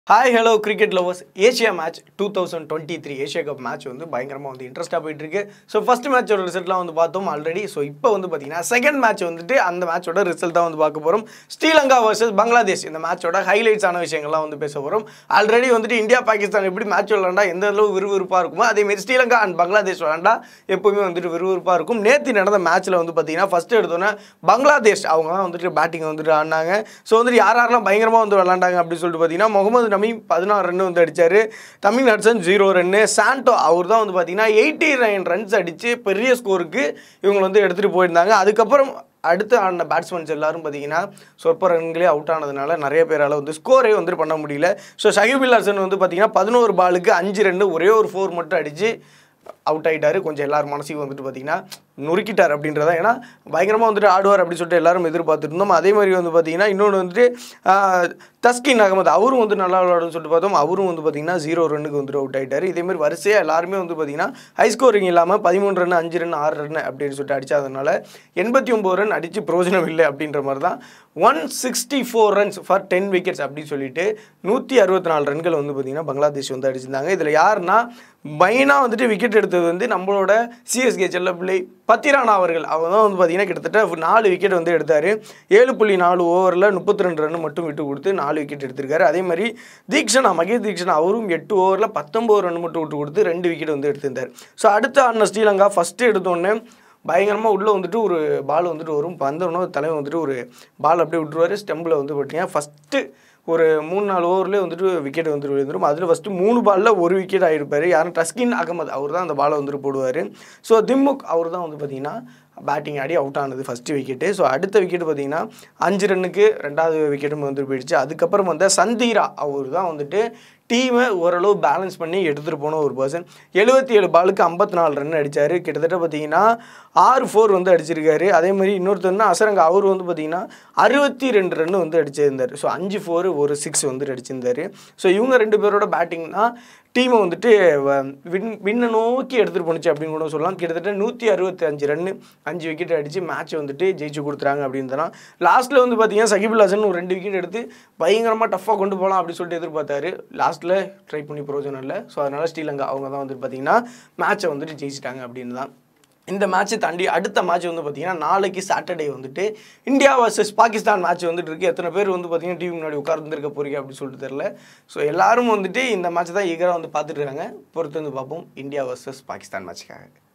hi hello cricket lovers Asia match two thousand twenty three Asia cup match வந்து பயங்கரமாக வந்து இன்ட்ரெஸ்ட்டாக போயிட்டு இருக்கு ஸோ ஃபர்ஸ்ட் மேட்சோட ரிசல்ட்லாம் வந்து பார்த்தோம் ஆல்ரெடி ஸோ இப்போ வந்து பார்த்தீங்கன்னா செகண்ட் மேட்ச் வந்துட்டு அந்த மேட்சோட ரிசல்ட் தான் வந்து பார்க்க போகிறோம் ஸ்ரீலங்கா வர்சஸ் பங்களாதேஷ் இந்த மேட்சோட ஹைலைட்ஸ் ஆன விஷயங்கள்லாம் வந்து பேச போகிறோம் ஆல்ரெடி வந்துட்டு இந்தியா பாகிஸ்தான் எப்படி மேட்ச் விளாண்டா எந்த அளவு விறுவிறுப்பாக இருக்குமோ அதேமாரி ஸ்ரீலங்கா அண்ட் பங்களாதேஷ் விளாண்டா எப்பவுமே வந்துட்டு விறுவிறுப்பாக இருக்கும் நேற்று நடந்த மேட்ச்சில் வந்து பார்த்தீங்கன்னா ஃபஸ்ட்டு எடுத்தோன்னே பங்களாதேஷ் அவங்க தான் வந்துட்டு பேட்டிங் வந்துட்டு ஆடினாங்க ஸோ வந்துட்டு யார் யாரெல்லாம் பயங்கரமாக வந்து விளாண்டாங்க அப்படின்னு சொல்லிட்டு பார்த்தீங்கன்னா முகமது நபி பதினாறு ரன் வந்து அடிச்சாரு தமிழ் ஹட்சன் ஜீரோ ரன்னு சாண்டோ அவர் தான் வந்து பார்த்தீங்கன்னா எயிட்டி நைன் ரன்ஸ் அடித்து பெரிய ஸ்கோருக்கு இவங்க வந்து எடுத்துகிட்டு போயிருந்தாங்க அதுக்கப்புறம் அடுத்து ஆடின பேட்ஸ்மேன்ஸ் எல்லாரும் பார்த்தீங்கன்னா சொற்ப ரன்களே அவுட் ஆனதுனால நிறைய பேரால் வந்து ஸ்கோரே வந்து பண்ண முடியல ஸோ ஷகிபுல் ஹசன் வந்து பார்த்தீங்கன்னா பதினோரு பாலுக்கு அஞ்சு ரன்னு ஒரே ஒரு ஃபோர் மட்டும் அடித்து அவுட் ஆகிட்டாரு கொஞ்சம் எல்லார் மனசையும் வந்துட்டு பார்த்தீங்கன்னா நொறுக்கிட்டார் அப்படின்றத ஏன்னா பயங்கரமாக வந்துட்டு ஆடுவார் அப்படின்னு சொல்லிட்டு எல்லாரும் எதிர்பார்த்துட்டு இருந்தோம் அதே மாதிரி வந்து பார்த்தீங்கன்னா இன்னொன்று வந்துட்டு ஆஹ், தஸ்கின் அகமது அவரும் வந்து நல்லா விளையாடுன்னு சொல்லிட்டு பார்த்தோம் அவரும் வந்து பார்த்தீங்கன்னா ஜீரோ ரன்னுக்கு வந்துட்டு அவுட் ஆகிட்டார் இதேமாதிரி வரிசையாக எல்லாருமே வந்து பார்த்தீங்கன்னா ஹை ஸ்கோரிங் இல்லாமல் பதிமூணு ரன் அஞ்சு ரன் ஆறு ரன் அப்படின்னு சொல்லிட்டு அடிச்சதுனால எண்பத்தி ஒம்பது ரன் அடித்து பிரயோஜனம் இல்லை அப்படின்ற மாதிரி தான் one sixty four runs for ten wickets அப்படின்னு சொல்லிட்டு நூற்றி அறுபத்தி நாலு ரன்கள் வந்து பார்த்தீங்கன்னா பங்களாதேஷ் வந்து அடிச்சிருந்தாங்க இதில் யாருன்னா மெயினாக வந்துட்டு விக்கெட் எடுத்தது வந்து நம்மளோட சிஎஸ்கே செல்லப்பிள்ளை பத்திரானா அவர்கள் அவங்க தான் வந்து பார்த்தீங்கன்னா கிட்டத்தட்ட நாலு விக்கெட் வந்து எடுத்தார் ஏழு புள்ளி நாலு ஓவரில் முப்பத்தி ரெண்டு ரன் மட்டும் விட்டு கொடுத்து நாலு விக்கெட் எடுத்திருக்காரு அதே மாதிரி தீக்ஷனா மகேஷ் தீக்ஷனா அவரும் எட்டு ஓவரில் பத்தொம்போது ரன் மட்டும் விட்டு கொடுத்து ரெண்டு விக்கெட் வந்து எடுத்திருந்தார் ஸோ அடுத்த ஆடின ஸ்ரீலங்கா ஃபஸ்ட்டு எடுத்தோடனே பயங்கரமாக உள்ளே வந்துட்டு ஒரு பால் வந்துட்டு வரும் வந்தோடனே தலைவன் வந்துட்டு ஒரு பால் அப்படியே விட்டுருவாரு ஸ்டெம்பில் வந்து பார்த்தீங்கன்னா ஃபஸ்ட்டு ஒரு மூணு நாலு ஓவர்லேயே வந்துட்டு விக்கெட் வந்துட்டு விழுந்துரும் அதில் ஃபஸ்ட்டு மூணு பாலில் ஒரு விக்கெட் ஆகிருப்பார் யாரும் டஸ்கின் அகமது அவர் தான் அந்த பாலை வந்துட்டு போடுவார் ஸோ திம்முக் அவர் தான் வந்து பார்த்தீங்கன்னா பேட்டிங் ஆடி அவுட் ஆனது ஃபஸ்ட்டு விக்கெட்டு ஸோ அடுத்த விக்கெட் பார்த்தீங்கன்னா அஞ்சு ரன்னுக்கு ரெண்டாவது விக்கெட்டும் வந்து போயிடுச்சு அதுக்கப்புறம் வந்த சந்தீரா அவர் தான் வந்துட்டு டீமை ஓரளவு பேலன்ஸ் பண்ணி எடுத்துகிட்டு போன ஒரு பர்சன் எழுபத்தி ஏழு பாலுக்கு ஐம்பத்தி நாலு ரன் அடித்தார் கிட்டத்தட்ட பார்த்தீங்கன்னா ஆறு ஃபோர் வந்து அடிச்சிருக்காரு அதே மாதிரி இன்னொருத்தர்னா அசரங்க அவர் வந்து பார்த்தீங்கன்னா அறுபத்தி ரெண்டு ரன் வந்து அடிச்சிருந்தார் ஸோ அஞ்சு ஃபோர் ஒரு சிக்ஸ் வந்துட்டு அடிச்சிருந்தார் ஸோ இவங்க ரெண்டு பேரோட பேட்டிங்னா டீமை வந்துட்டு வ- வின் வின்னை நோக்கி எடுத்துகிட்டு போணுச்சு அப்படின்னு கூட சொல்லலாம் கிட்டத்தட்ட நூற்றி அறுபத்தி அஞ்சு ரன்னு அஞ்சு விக்கெட் அடித்து மேட்ச்சை வந்துட்டு ஜெயிச்சு கொடுத்துறாங்க அப்படின்னு தான் லாஸ்ட்டில் வந்து பார்த்தீங்கன்னா சகிபுல் ஹசன் ஒரு ரெண்டு விக்கெட் எடுத்து பயங்கரமாக டஃப்பாக கொண்டு போகலாம் அப்படின்னு சொல்லிட்டு எதிர்பார்த்தாரு லாஸ்ட்டில் ட்ரை பண்ணி பிரயோஜனம் இல்லை ஸோ அதனால் ஸ்ரீலங்கா அவங்க தான் வந்துட்டு பார்த்தீங்கன்னா மேட்ச்சை வந்துட்டு ஜெயிச்சிட்டாங்க அப்படின்னு தான் இந்த மேட்ச்சை தாண்டி அடுத்த மேட்ச் வந்து பார்த்தீங்கன்னா நாளைக்கு சாட்டர்டே வந்துட்டு இந்தியா வர்சஸ் பாகிஸ்தான் மேட்ச் வந்துட்டு இருக்கு எத்தனை பேர் வந்து பார்த்தீங்கன்னா டிவி முன்னாடி உட்கார்ந்துருக்க போறீங்க அப்படின்னு சொல்லிட்டு தெரில ஸோ எல்லாரும் வந்துட்டு இந்த மேட்ச் தான் ஈகராக வந்து பார்த்துட்டு இருக்காங்க பொறுத்து வந்து பார்ப்போம் இந்தியா வர்சஸ் பாகிஸ்தான் மேட்ச்சுக்காக